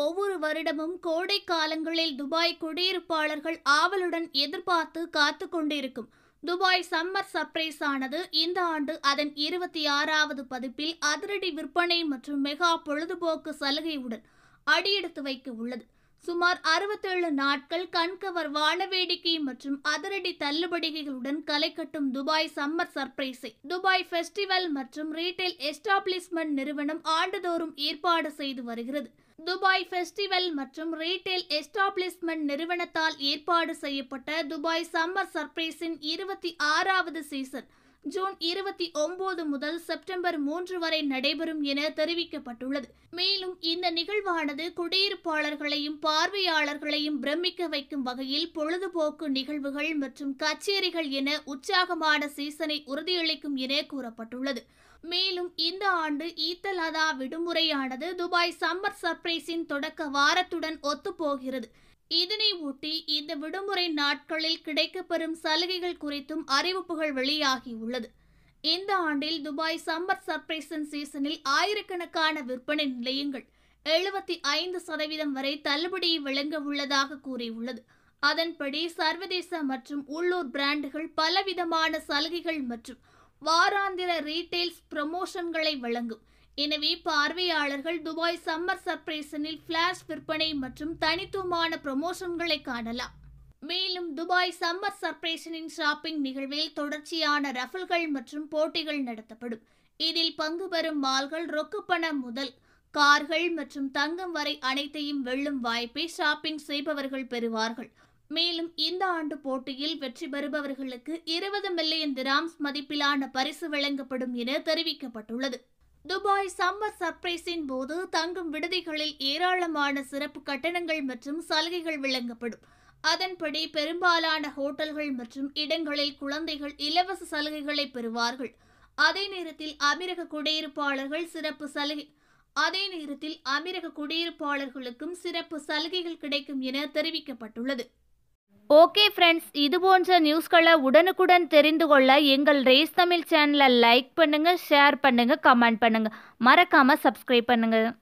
ஒவ்வொரு வருடமும் கோடை காலங்களில் துபாய் குடியிருப்பாளர்கள் ஆவலுடன் எதிர்பார்த்து காத்து கொண்டிருக்கும் துபாய் சம்மர் சர்ப்ரைஸ் ஆனது இந்த ஆண்டு அதன் இருபத்தி ஆறாவது பதிப்பில் அதிரடி விற்பனை மற்றும் மெகா பொழுதுபோக்கு சலுகையுடன் அடியெடுத்து வைக்க உள்ளது சுமார் அறுபத்தேழு நாட்கள் கண்கவர் வானவேடிக்கை மற்றும் அதிரடி தள்ளுபடிகளுடன் களை கட்டும் துபாய் சம்மர் சர்ப்ரைஸை துபாய் ஃபெஸ்டிவல் மற்றும் ரீட்டைல் எஸ்டாப்ளிஷ்மெண்ட் நிறுவனம் ஆண்டுதோறும் ஏற்பாடு செய்து வருகிறது துபாய் ஃபெஸ்டிவல் மற்றும் ரீட்டைல் எஸ்டாப்ளிஷ்மெண்ட் நிறுவனத்தால் ஏற்பாடு செய்யப்பட்ட துபாய் சம்மர் சர்ப்ரைஸின் இருபத்தி ஆறாவது சீசன் ஜூன் இருபத்தி ஒன்பது முதல் செப்டம்பர் மூன்று வரை நடைபெறும் என தெரிவிக்கப்பட்டுள்ளது மேலும் இந்த நிகழ்வானது குடியிருப்பாளர்களையும் பார்வையாளர்களையும் பிரமிக்க வைக்கும் வகையில் பொழுதுபோக்கு நிகழ்வுகள் மற்றும் கச்சேரிகள் என உற்சாகமான சீசனை உறுதியளிக்கும் என கூறப்பட்டுள்ளது மேலும் இந்த ஆண்டு ஈத்தல் அதா விடுமுறையானது துபாய் சம்மர் சர்ப்ரைஸின் தொடக்க வாரத்துடன் ஒத்துப்போகிறது இதனை ஒட்டி இந்த விடுமுறை நாட்களில் கிடைக்கப்பெறும் சலுகைகள் குறித்தும் அறிவிப்புகள் வெளியாகியுள்ளது இந்த ஆண்டில் துபாய் சம்மர் சர்ப்ரைசன் சீசனில் ஆயிரக்கணக்கான விற்பனை நிலையங்கள் எழுபத்தி ஐந்து சதவீதம் வரை தள்ளுபடியை வழங்க உள்ளதாக கூறியுள்ளது அதன்படி சர்வதேச மற்றும் உள்ளூர் பிராண்டுகள் பலவிதமான சலுகைகள் மற்றும் வாராந்திர ரீட்டைல்ஸ் ப்ரமோஷன்களை வழங்கும் எனவே பார்வையாளர்கள் துபாய் சம்மர் சர்ப்ரைசனில் ஃபிளாஷ் விற்பனை மற்றும் தனித்துவமான ப்ரமோஷன்களை காணலாம் மேலும் துபாய் சம்மர் சர்ப்ரைசனின் ஷாப்பிங் நிகழ்வில் தொடர்ச்சியான ரஃபல்கள் மற்றும் போட்டிகள் நடத்தப்படும் இதில் பங்கு பெறும் மால்கள் ரொக்கப்பணம் முதல் கார்கள் மற்றும் தங்கம் வரை அனைத்தையும் வெல்லும் வாய்ப்பை ஷாப்பிங் செய்பவர்கள் பெறுவார்கள் மேலும் இந்த ஆண்டு போட்டியில் வெற்றி பெறுபவர்களுக்கு இருபது மில்லியன் திராம்ஸ் மதிப்பிலான பரிசு வழங்கப்படும் என தெரிவிக்கப்பட்டுள்ளது துபாய் சம்மர் சர்ப்ரைஸின் போது தங்கும் விடுதிகளில் ஏராளமான சிறப்பு கட்டணங்கள் மற்றும் சலுகைகள் வழங்கப்படும் அதன்படி பெரும்பாலான ஹோட்டல்கள் மற்றும் இடங்களில் குழந்தைகள் இலவச சலுகைகளை பெறுவார்கள் அதே நேரத்தில் அமீரக குடியிருப்பாளர்கள் சிறப்பு சலுகை அதே நேரத்தில் அமீரக குடியிருப்பாளர்களுக்கும் சிறப்பு சலுகைகள் கிடைக்கும் என தெரிவிக்கப்பட்டுள்ளது ஓகே ஃப்ரெண்ட்ஸ் இது போன்ற நியூஸ்களை உடனுக்குடன் தெரிந்து கொள்ள எங்கள் ரேஸ் தமிழ் சேனலை லைக் பண்ணுங்கள் ஷேர் பண்ணுங்கள் கமெண்ட் பண்ணுங்கள் மறக்காமல் சப்ஸ்கிரைப் பண்ணுங்கள்